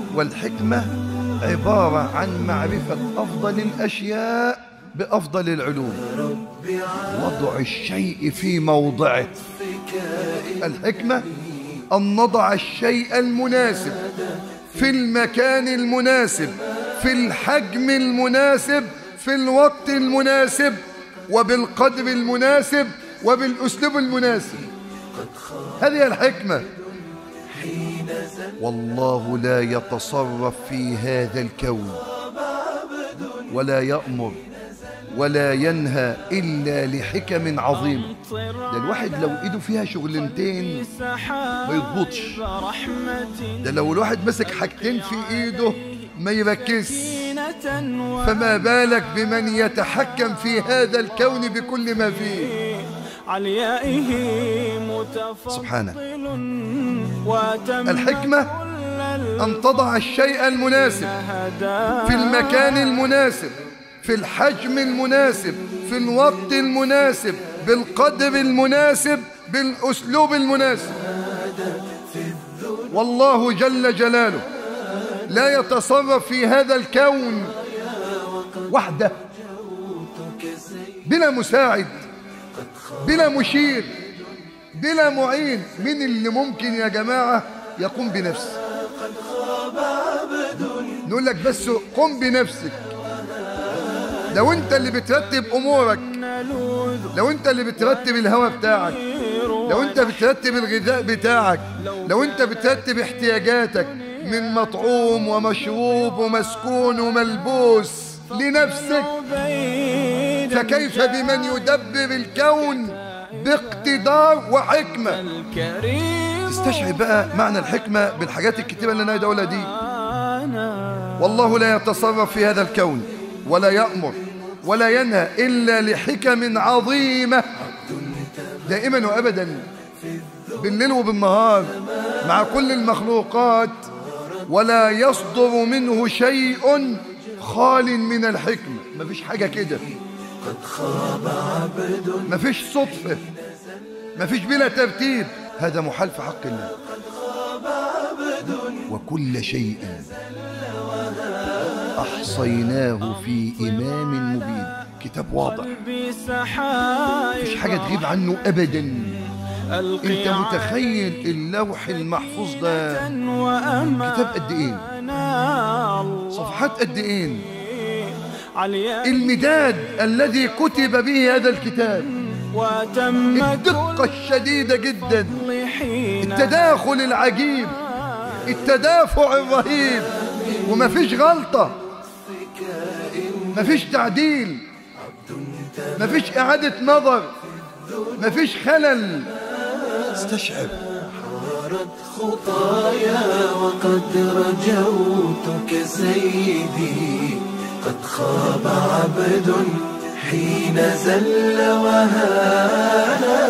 والحكمة عبارة عن معرفة أفضل الأشياء بأفضل العلوم وضع الشيء في موضعه الحكمة أن نضع الشيء المناسب في المكان المناسب في الحجم المناسب في الوقت المناسب وبالقدر المناسب وبالأسلوب المناسب هذه الحكمة والله لا يتصرف في هذا الكون ولا يأمر ولا ينهى إلا لحكم عظيمة ده الواحد لو إيده فيها شغلنتين ما يضبطش ده لو الواحد مسك حاجتين في إيده ما يركزش فما بالك بمن يتحكم في هذا الكون بكل ما فيه عليائه متفضل سبحانه. وتم الحكمة أن تضع الشيء المناسب في المكان المناسب في الحجم المناسب في الوقت المناسب بالقدر المناسب بالأسلوب المناسب والله جل جلاله لا يتصرف في هذا الكون وحده بلا مساعد بلا مشير بلا معين من اللي ممكن يا جماعة يقوم بنفسه نقول لك بس قم بنفسك لو انت اللي بترتب امورك لو انت اللي بترتب الهواء بتاعك لو انت بترتب الغذاء بتاعك لو انت بترتب احتياجاتك من مطعوم ومشروب ومسكون وملبوس لنفسك فكيف بمن يدبر الكون باقتدار وحكمة الكريم استشعر بقى معنى الحكمة بالحاجات الكتيرة اللي انا اقولها دي والله لا يتصرف في هذا الكون ولا يأمر ولا ينهى إلا لحكم عظيمة دائما وأبدا بالليل وبالنهار مع كل المخلوقات ولا يصدر منه شيء خال من الحكمة مفيش حاجة كده مفيش صدفة مفيش بلا ترتيب هذا محال في حق الله وكل شيء أحصيناه في إمام مبين كتاب واضح قلبي سحايا مفيش حاجة تغيب عنه أبدا أنت متخيل اللوح المحفوظ ده كتاب قد إيه صفحات قد إيه عليائه المداد الذي كتب به هذا الكتاب وتم الدقة الشديدة جدا كل حين التداخل العجيب التدافع الرهيب ومفيش غلطة مفيش تعديل مفيش إعادة نظر مفيش خلل استشعر خطايا وقد رجوتك سيدي قد خاب عبد حين زل وهانا